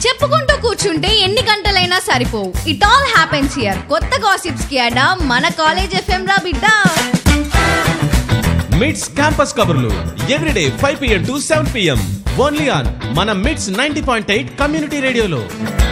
చెప్పుకుంటూ కూర్చుంటే ఎన్ని గంటలైనా సరిపోవు ఇట్ ఆల్ హ్యాపెన్స్ హియర్ కొత్త గాసిప్స్ కి అడా మన కాలేజ్ ఎఫ్ఎం రా బిడ్డ మిడ్స్ క్యాంపస్ కబుర్లు everyday five PM to seven PM only on మన MITS ninety point eight community రేడియోలో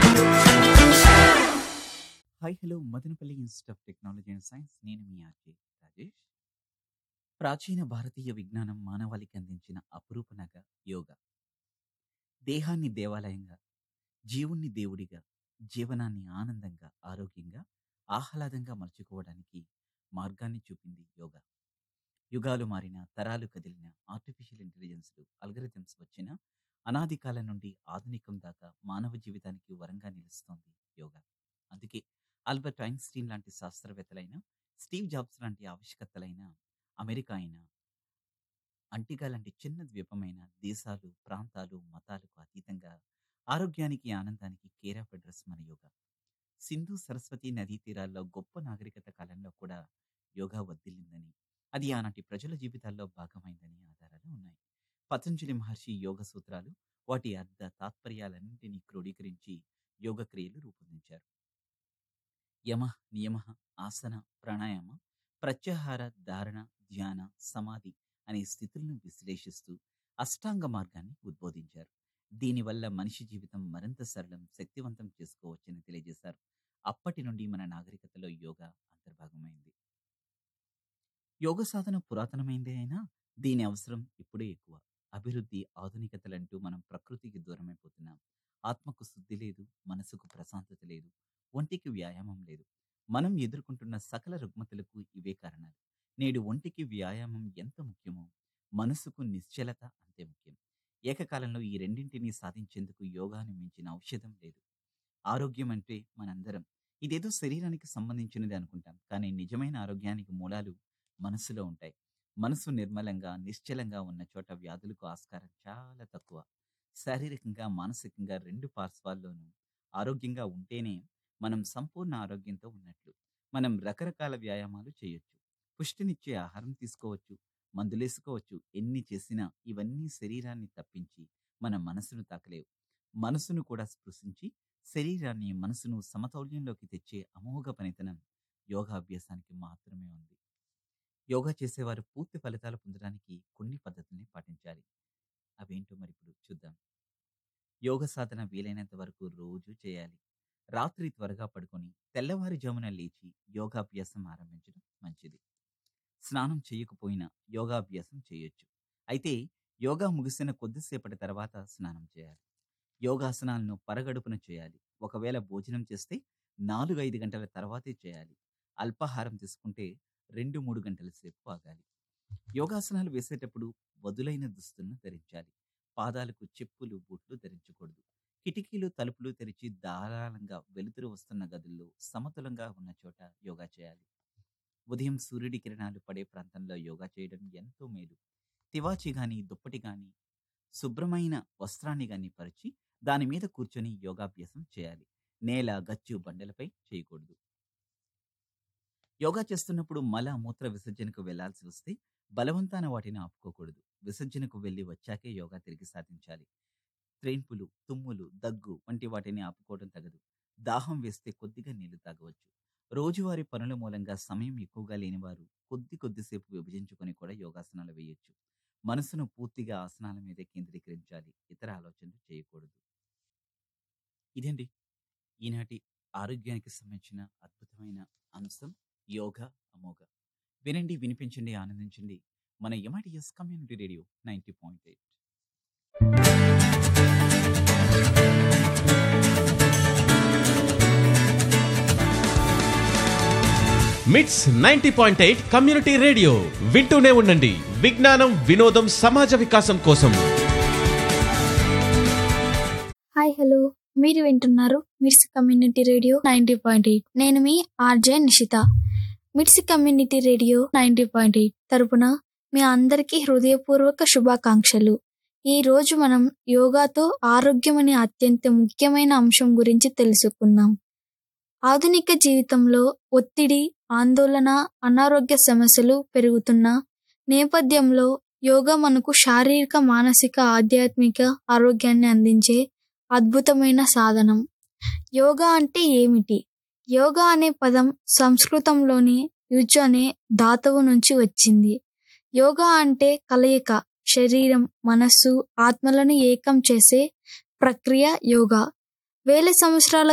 hi hello Madanapalle Institute of Technology and Science నేను మీ ఆర్కే రాజేష్ ప్రాచీన భారతీయ విజ్ఞానం మానవాళికి అందించిన అపురూప నగ యోగా దేహాన్ని దేవాలయంగా జీవుణ్ణి దేవుడిగా జీవనాన్ని ఆనందంగా ఆరోగ్యంగా ఆహ్లాదంగా మలుచుకోవడానికి మార్గాన్ని చూపింది యోగా యుగాలు మారిన తరాలు కదిలిన ఆర్టిఫిషియల్ ఇంటెలిజెన్స్లు అల్గరిథమ్స్ వచ్చిన అనాది కాలం నుండి ఆధునికం దాకా మానవ జీవితానికి వరంగా నిలుస్తోంది యోగా అందుకే ఆల్బర్ట్ ఐన్స్టీన్ లాంటి శాస్త్రవేత్తలైన స్టీవ్ జాబ్స్ లాంటి ఆవిష్కర్తలైన అమెరికా అయినా అంటిగా లాంటి చిన్న ద్వీపమైన దేశాలు ప్రాంతాలు మతాలకు అతీతంగా ఆరోగ్యానికి ఆనందానికి కేర్ ఆఫ్ అడ్రస్ మన యోగా సింధు సరస్వతి నదీ తీరాల్లో గొప్ప నాగరికత కాలంలో కూడా యోగా వర్ధిల్లిందని అది ఆనాటి ప్రజల జీవితాల్లో భాగమైందని ఆధారాలు ఉన్నాయి పతంజలి మహర్షి యోగ సూత్రాలు వాటి అర్థ తాత్పర్యాలన్నింటినీ క్రోడీకరించి యోగ క్రియలు రూపొందించారు యమ నియమ ఆసన ప్రాణాయామ ప్రత్యాహార ధారణ ధ్యాన సమాధి అనే స్థితులను విశ్లేషిస్తూ అష్టాంగ మార్గాన్ని ఉద్బోధించారు దీనివల్ల మనిషి జీవితం మరింత సరళం శక్తివంతం చేసుకోవచ్చని తెలియజేశారు అప్పటి నుండి మన నాగరికతలో యోగా అంతర్భాగమైంది యోగ సాధన పురాతనమైందే అయినా దీని అవసరం ఇప్పుడే ఎక్కువ అభివృద్ధి ఆధునికతలంటూ మనం ప్రకృతికి దూరమైపోతున్నాం ఆత్మకు శుద్ధి లేదు మనసుకు ప్రశాంతత లేదు ఒంటికి వ్యాయామం లేదు మనం ఎదుర్కొంటున్న సకల రుగ్మతలకు ఇవే కారణాలు నేడు ఒంటికి వ్యాయామం ఎంత ముఖ్యమో మనసుకు నిశ్చలత అంతే ముఖ్యం ఏకకాలంలో ఈ రెండింటినీ సాధించేందుకు యోగాను మించిన ఔషధం లేదు ఆరోగ్యం అంటే మనందరం ఇదేదో శరీరానికి సంబంధించినది అనుకుంటాం కానీ నిజమైన ఆరోగ్యానికి మూలాలు మనసులో ఉంటాయి మనసు నిర్మలంగా నిశ్చలంగా ఉన్న చోట వ్యాధులకు ఆస్కారం చాలా తక్కువ శారీరకంగా మానసికంగా రెండు పార్శ్వాల్లోనూ ఆరోగ్యంగా ఉంటేనే మనం సంపూర్ణ ఆరోగ్యంతో ఉన్నట్లు మనం రకరకాల వ్యాయామాలు చేయొచ్చు పుష్టినిచ్చే ఆహారం తీసుకోవచ్చు మందులేసుకోవచ్చు ఎన్ని చేసినా ఇవన్నీ శరీరాన్ని తప్పించి మన మనసును తాకలేవు మనసును కూడా స్పృశించి శరీరాన్ని మనసును సమతౌల్యంలోకి తెచ్చే అమోఘ పనితనం యోగాభ్యాసానికి మాత్రమే ఉంది యోగా చేసేవారు పూర్తి ఫలితాలు పొందడానికి కొన్ని పద్ధతుల్ని పాటించాలి అవేంటో మరి ఇప్పుడు చూద్దాం యోగ సాధన వీలైనంత వరకు రోజు చేయాలి రాత్రి త్వరగా పడుకొని తెల్లవారుజామున లేచి యోగాభ్యాసం ఆరంభించడం మంచిది స్నానం చేయకపోయినా యోగాభ్యాసం చేయొచ్చు అయితే యోగా ముగిసిన కొద్దిసేపటి తర్వాత స్నానం చేయాలి యోగాసనాలను పరగడుపున చేయాలి ఒకవేళ భోజనం చేస్తే నాలుగు ఐదు గంటల తర్వాతే చేయాలి అల్పాహారం తీసుకుంటే రెండు మూడు గంటల సేపు ఆగాలి యోగాసనాలు వేసేటప్పుడు వదులైన దుస్తులను ధరించాలి పాదాలకు చెప్పులు బూట్లు ధరించకూడదు కిటికీలు తలుపులు తెరిచి ధారాళంగా వెలుతురు వస్తున్న గదుల్లో సమతులంగా ఉన్న చోట యోగా చేయాలి ఉదయం సూర్యుడి కిరణాలు పడే ప్రాంతంలో యోగా చేయడం ఎంతో మేలు తివాచి గాని దుప్పటి గాని శుభ్రమైన వస్త్రాన్ని గాని పరిచి దాని మీద కూర్చొని యోగాభ్యాసం చేయాలి నేల గచ్చు బండలపై చేయకూడదు యోగా చేస్తున్నప్పుడు మల మూత్ర విసర్జనకు వెళ్లాల్సి వస్తే బలవంతాన వాటిని ఆపుకోకూడదు విసర్జనకు వెళ్ళి వచ్చాకే యోగా తిరిగి సాధించాలి త్రేన్పులు తుమ్ములు దగ్గు వంటి వాటిని ఆపుకోవడం తగదు దాహం వేస్తే కొద్దిగా నీళ్లు తాగవచ్చు రోజువారీ పనుల మూలంగా సమయం ఎక్కువగా లేనివారు కొద్ది కొద్దిసేపు విభజించుకొని కూడా యోగాసనాలు వేయొచ్చు మనసును పూర్తిగా ఆసనాల మీదే కేంద్రీకరించాలి ఇతర ఆలోచనలు చేయకూడదు ఇదండి ఈనాటి ఆరోగ్యానికి సంబంధించిన అద్భుతమైన అంశం యోగా అమోఘ వినండి వినిపించండి ఆనందించండి మన MITS community radio ninety point eight MITS ninety point eight community radio వింటూనే ఉండండి విజ్ఞానం వినోదం సమాజ వికాసం కోసం హాయ్ హలో మీరు వింటున్నారు MITS community radio ninety point eight నేను మీ RJ Nishita MITS community radio ninety point eight తరపున మీ అందరికీ హృదయపూర్వక శుభాకాంక్షలు ఈ రోజు మనం యోగాతో ఆరోగ్యం అనే అత్యంత ముఖ్యమైన అంశం గురించి తెలుసుకుందాం ఆధునిక జీవితంలో ఒత్తిడి ఆందోళన అనారోగ్య సమస్యలు పెరుగుతున్న నేపథ్యంలో యోగా మనకు శారీరక మానసిక ఆధ్యాత్మిక ఆరోగ్యాన్ని అందించే అద్భుతమైన సాధనం యోగా అంటే ఏమిటి యోగా అనే పదం సంస్కృతంలోని యుజ్ అనే ధాతువు నుంచి వచ్చింది యోగా అంటే కలయిక శరీరం మనస్సు ఆత్మలను ఏకం చేసే ప్రక్రియ యోగా వేల సంవత్సరాల